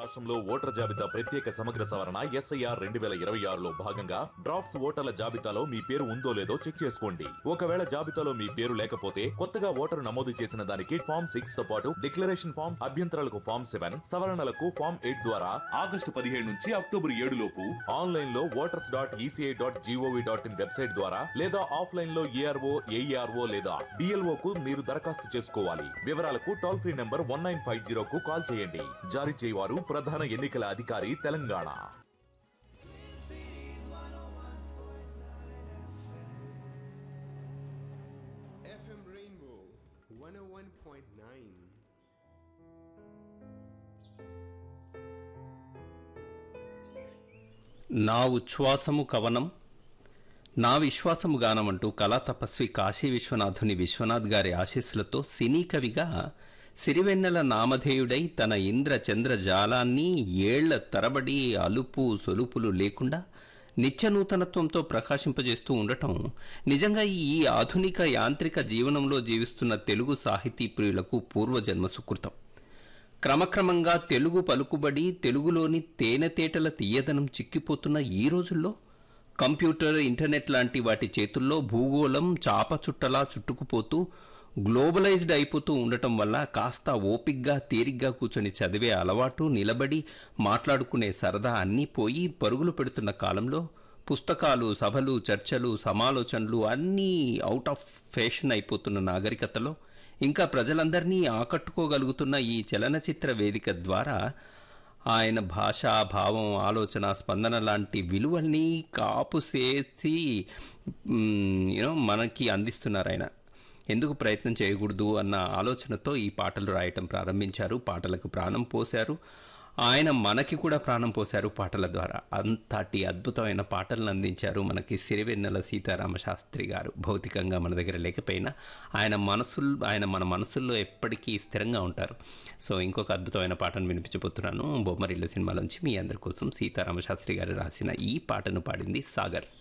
రాష్ట్రంలో ఓటర్ల జాబితా ప్రత్యేక సమగ్ర సవరణ ఎస్ఐఆర్ రెండు వేల ఇరవై ఆరులో భాగంగా డ్రాఫ్ట్స్ ఓటర్ల జాబితాలో మీ పేరు ఉందో లేదో చెక్ చేసుకోండి ఒకవేళ జాబితాలో మీ పేరు లేకపోతే కొత్తగా ఓటరు నమోదు చేసిన దానికి ఫామ్ సిక్స్ తో పాటు డిక్లరేషన్ ఫామ్ అభ్యంతరాలకు ఫామ్ సెవెన్ సవరణలకు ఫామ్ ఎయిట్ ద్వారా ఆగస్టు పదిహేడు నుంచి అక్టోబర్ ఏడు లోపు ఆన్లైన్ లో voters dot ECI dot GOV dot in website ద్వారా లేదా ఆఫ్లైన్ లో ఏఆర్ఓ ఏఈఆర్ఓ లేదా డిఎల్ఓ కు మీరు దరఖాస్తు చేసుకోవాలి వివరాలకు toll free number one nine five zero కు కాల్ చేయండి జారీ చేయవారు ప్రధాన ఎన్నికల అధికారి తెలంగాణ FM Rainbow 101.9. నా ఉచ్ఛ్వాసము కవనం నా విశ్వాసము గానం అంటూ కళా తపస్వి కాశీ విశ్వనాథుని విశ్వనాథ్ గారి ఆశీస్సులతో సినీ కవిగా సిరివెన్నెల నామధేయుడై తన ఇంద్ర చంద్ర జాలాన్ని ఏళ్ల తరబడి అలుపు సొలుపులు లేకుండా నిత్యనూతనత్వంతో ప్రకాశింపజేస్తూ ఉండటం నిజంగా ఈ ఆధునిక యాంత్రిక జీవనంలో జీవిస్తున్న తెలుగు సాహితీ ప్రియులకు పూర్వజన్మ సుకృతం క్రమక్రమంగా తెలుగు పలుకుబడి తెలుగులోని తేనెతేటల తీయదనం చిక్కిపోతున్న ఈ రోజుల్లో కంప్యూటర్ ఇంటర్నెట్ లాంటి వాటి చేతుల్లో భూగోళం చాప చుట్టలా చుట్టుకుపోతూ గ్లోబలైజ్డ్ అయిపోతూ ఉండటం వల్ల కాస్త ఓపిగ్గా తీరిగ్గా కూర్చొని చదివే అలవాటు నిలబడి మాట్లాడుకునే సరదా అన్నీ పోయి పరుగులు పెడుతున్న కాలంలో పుస్తకాలు సభలు చర్చలు సమాలోచనలు అన్నీ అవుట్ ఆఫ్ ఫ్యాషన్ అయిపోతున్న నాగరికతలో ఇంకా ప్రజలందరినీ ఆకట్టుకోగలుగుతున్న ఈ చలనచిత్ర వేదిక ద్వారా ఆయన భాష భావం ఆలోచన స్పందన లాంటి విలువల్ని కాపు చేసి యూనో మనకి అందిస్తున్నారు ఆయన ఎందుకు ప్రయత్నం చేయకూడదు అన్న ఆలోచనతో ఈ పాటలు రాయటం ప్రారంభించారు పాటలకు ప్రాణం పోశారు ఆయన మనకి కూడా ప్రాణం పోశారు పాటల ద్వారా అంతటి అద్భుతమైన పాటలను అందించారు మనకి సిరివెన్నెల సీతారామ శాస్త్రి గారు భౌతికంగా మన దగ్గర లేకపోయినా ఆయన మనసులు ఆయన మన మనసుల్లో ఎప్పటికీ స్థిరంగా ఉంటారు సో ఇంకొక అద్భుతమైన పాటను వినిపించబోతున్నాను బొమ్మరిల్లు సినిమాలోంచి మీ అందరి కోసం సీతారామ శాస్త్రి గారు రాసిన ఈ పాటను పాడింది సాగర్